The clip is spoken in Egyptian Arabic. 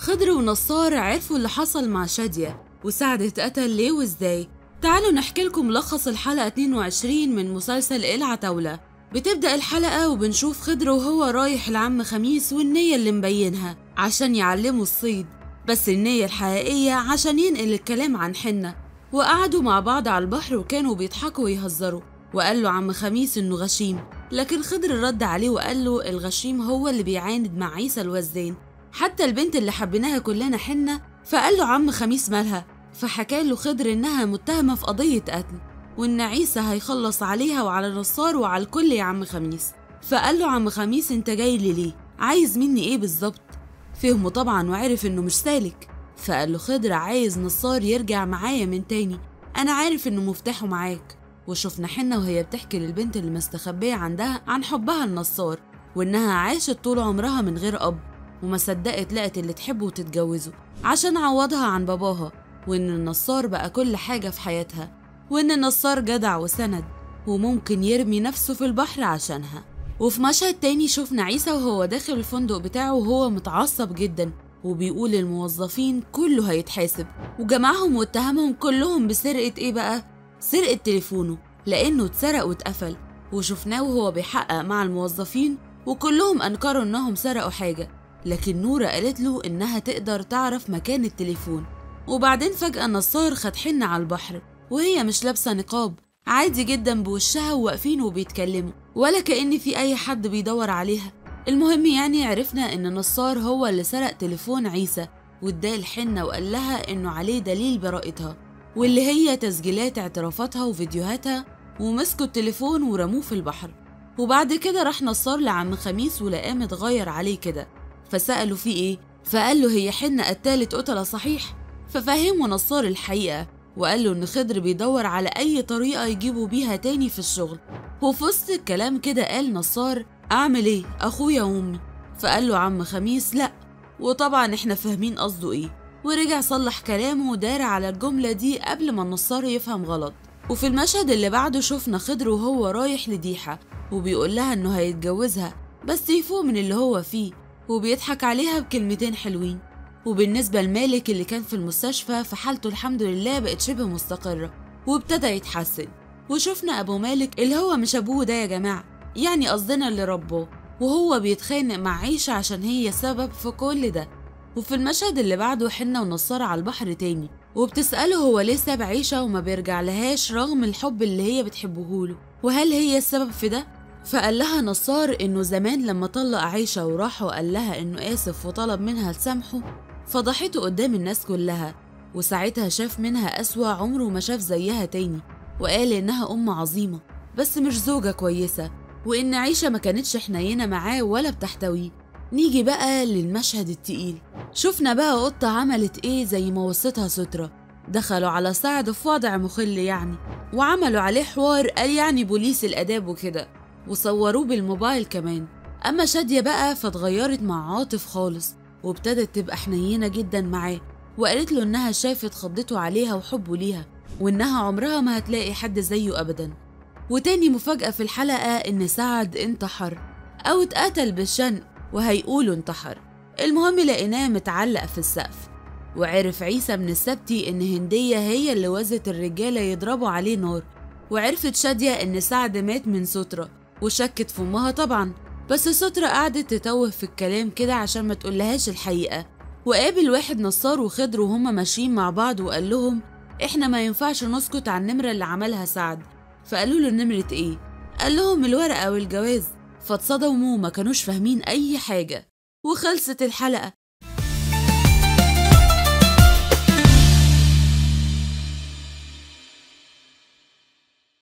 خضر ونصار عرفوا اللي حصل مع شادية وسعد اتقتل ليه وازاي تعالوا نحكي لكم ملخص الحلقة 22 من مسلسل العتاولة بتبدأ الحلقة وبنشوف خضر وهو رايح لعم خميس والنية اللي مبينها عشان يعلمه الصيد بس النية الحقيقية عشان ينقل الكلام عن حنة وقعدوا مع بعض على البحر وكانوا بيضحكوا ويهزروا وقال له عم خميس انه غشيم لكن خضر رد عليه وقال له الغشيم هو اللي بيعاند مع عيسى الوزان حتى البنت اللي حبيناها كلنا حنة فقال له عم خميس مالها فحكى له خضر انها متهمة في قضية قتل وان عيسى هيخلص عليها وعلى نصار وعلى الكل يا عم خميس فقال له عم خميس انت جاي لي ليه عايز مني ايه بالظبط فهمه طبعا وعرف انه مش سالك فقال له خضر عايز نصار يرجع معايا من تاني انا عارف انه مفتاحه معاك وشفنا حنة وهي بتحكي للبنت اللي مستخبية عندها عن حبها لنصار وإنها عاشت طول عمرها من غير أب وما صدقت لقت اللي تحبه وتتجوزه عشان عوضها عن باباها وإن النصار بقى كل حاجة في حياتها وإن النصار جدع وسند وممكن يرمي نفسه في البحر عشانها وفي مشهد تاني شفنا عيسى وهو داخل الفندق بتاعه وهو متعصب جدا وبيقول للموظفين كله هيتحاسب وجمعهم واتهمهم كلهم بسرقة ايه بقى؟ سرقة تليفونه لأنه اتسرق واتقفل وشفناه وهو بيحقق مع الموظفين وكلهم أنكروا إنهم سرقوا حاجة لكن نورة قالت له إنها تقدر تعرف مكان التليفون وبعدين فجأة نصار خد حنة على البحر وهي مش لابسة نقاب عادي جدا بوشها وواقفين وبيتكلموا ولا كأن في أي حد بيدور عليها المهم يعني عرفنا إن نصار هو اللي سرق تليفون عيسى واداه الحنة وقال لها إنه عليه دليل براءتها واللي هي تسجيلات اعترافاتها وفيديوهاتها ومسكوا التليفون ورموه في البحر وبعد كده راح نصار لعم خميس ولقاه متغير عليه كده فسألوا فيه ايه فقال له هي حنة قتالة قتلة صحيح ففهمه نصار الحقيقة وقال له إن خضر بيدور على أي طريقة يجيبوا بيها تاني في الشغل وفي وسط الكلام كده قال نصار أعمل إيه أخويا وأمي فقال له عم خميس لأ وطبعا إحنا فاهمين قصده إيه ورجع صلح كلامه ودار على الجملة دي قبل ما النصار يفهم غلط وفي المشهد اللي بعده شفنا خضر وهو رايح لديحة وبيقول لها إنه هيتجوزها بس يفوق من اللي هو فيه وبيضحك عليها بكلمتين حلوين وبالنسبة لمالك اللي كان في المستشفى فحالته الحمد لله بقت شبه مستقرة وابتدى يتحسن وشفنا أبو مالك اللي هو مش أبوه ده يا جماعة يعني قصدنا اللي رباه وهو بيتخانق مع عيشة عشان هي سبب في كل ده وفي المشهد اللي بعده حنة ونصارة على البحر تاني وبتسأله هو ليه ساب عيشة وما بيرجع لهاش رغم الحب اللي هي بتحبهوله وهل هي السبب في ده؟ فقال لها نصار إنه زمان لما طلق عيشة وراح وقال لها إنه آسف وطلب منها تسامحه فضحته قدام الناس كلها وساعتها شاف منها أسوأ عمره ما شاف زيها تاني وقال إنها أم عظيمة بس مش زوجة كويسة وإن عيشة ما كانتش حنينة معاه ولا بتحتويه نيجي بقى للمشهد التقيل شفنا بقى قطة عملت إيه زي ما وصتها سترة دخلوا على سعد في وضع مخل يعني وعملوا عليه حوار قال يعني بوليس الآداب وكده وصوروه بالموبايل كمان أما شادية بقى فاتغيرت مع عاطف خالص وابتدت تبقى حنينة جدا معاه وقالت له إنها شافت خضته عليها وحبه ليها وإنها عمرها ما هتلاقي حد زيه أبدا وتاني مفاجأة في الحلقة إن سعد انتحر أو اتقتل بالشنق وهيقولوا انتحر المهم لقيناه متعلق في السقف وعرف عيسى من السبتي إن هندية هي اللي وزت الرجالة يضربوا عليه نار وعرفت شادية إن سعد مات من سترة وشكت في أمها طبعا بس سترة قعدت تتوه في الكلام كده عشان ما تقولهاش الحقيقة وقابل واحد نصار وخضر وهما ماشيين مع بعض وقال لهم إحنا ما ينفعش نسكت عن النمرة اللي عملها سعد فقالوا له نمرة إيه؟ قال لهم الورقة والجواز فاتصدموا وما كانوش فاهمين أي حاجة وخلصت الحلقة